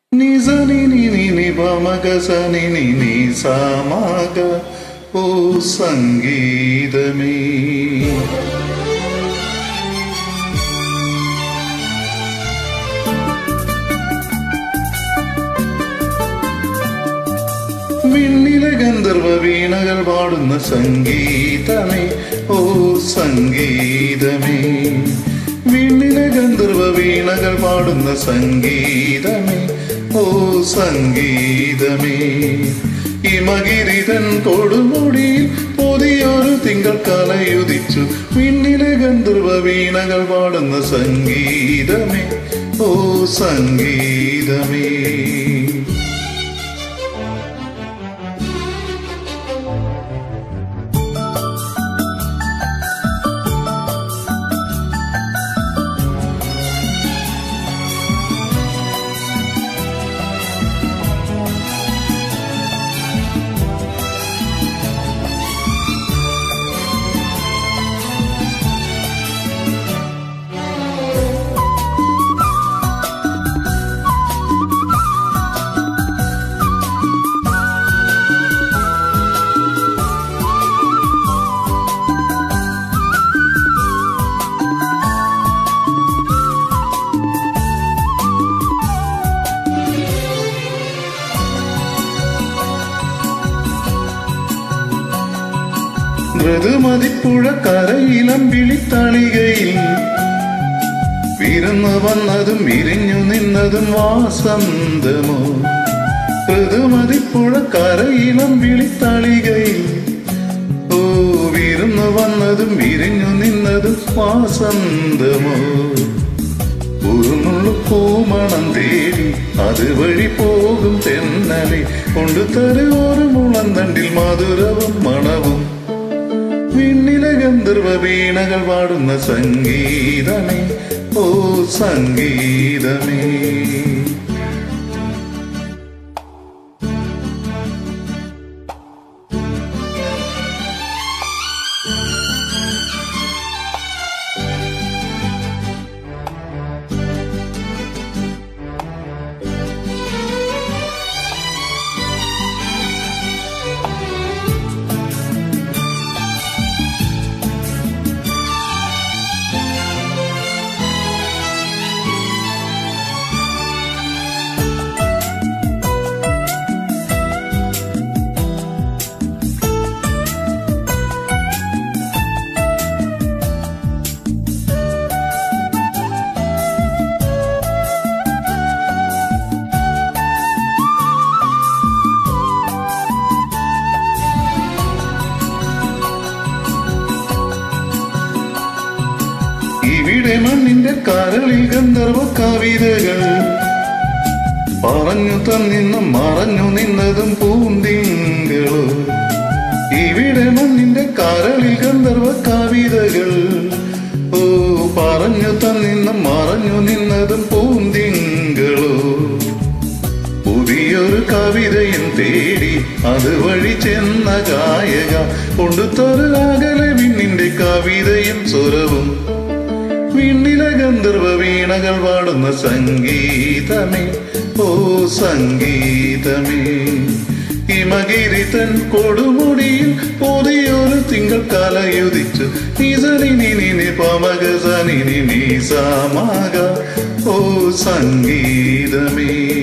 నిజని ని ని పమగ సని ని ని సామగ ఓ సంగీతమే വിണ്ണിലെ ഗന്ധർവ വീണകൾ പാടുന്ന സംഗീതമേ ഓ സംഗീതമേ വിണ്ണിലെ ഗന്ധർവ വീണകൾ പാടുന്ന സംഗീതമേ ഓ സംഗീതമേ ഹിമഗിരിതൻ കൊടുമുടിയിൽ പുതിയൊരു തിങ്കൾ കലയുദിച്ചു വിണ്ണിലെ ഗന്ധർവ വീണകൾ പാടുന്ന സംഗീതമേ ഓ സംഗീതമേ മൃദുമതിപ്പുഴ കരയിലം വിളിത്തളികയിൽ വിരുന്നു വന്നതും വിരിഞ്ഞു നിന്നതും വാസന്തമോ ഋതുമതിപ്പുഴ കരയിലം വിളിത്തളികയിൽ ഓ വിരുന്നു വന്നതും വിരിഞ്ഞു നിന്നതും വാസന്തമോ ഉറുമുള്ള പൂമണം തേടി അതുവഴി പോകും തെന്നലെ കൊണ്ടുതരു ഒരു മുളം തണ്ടിൽ മധുരവും മണവും വിണ്ണിലെ ഗന്ധർവ വീണകൾ പാടുന്ന സംഗീതമേ ഓ സംഗീതമേ ഇവിടെ മണ്ണിന്റെ കരളിൽ ഗന്ധർവ കവിതകൾ പറഞ്ഞു തന്നിന്നും മറഞ്ഞു നിന്നതും പൂന്തിങ്കളോ ഇവിടെ മണ്ണിന്റെ കരളിൽ ഗന്ധർവ കവിതകൾ ഓ പറഞ്ഞു തന്നിന്നും മറഞ്ഞു നിന്നതും പൂന്തിങ്കളോ പുതിയൊരു കവിതയും തേടി അതുവഴി ചെന്ന ഗായക കൊണ്ടുത്തൊരു അകലെ വിണ്ണിന്റെ കവിതയും സ്വരവും വിണ്ണിലെ ഗന്ധർവ വീണകൾ പാടുന്ന സംഗീതമേ ഓ സംഗീതമേ ഹിമഗിരിതൻ കൊടുമുടിയിൽ പുതിയൊരു തിങ്കൾ കലയുദിച്ചു നിസനി നിനി പമക സനി നി സാമാക ഓ സംഗീതമേ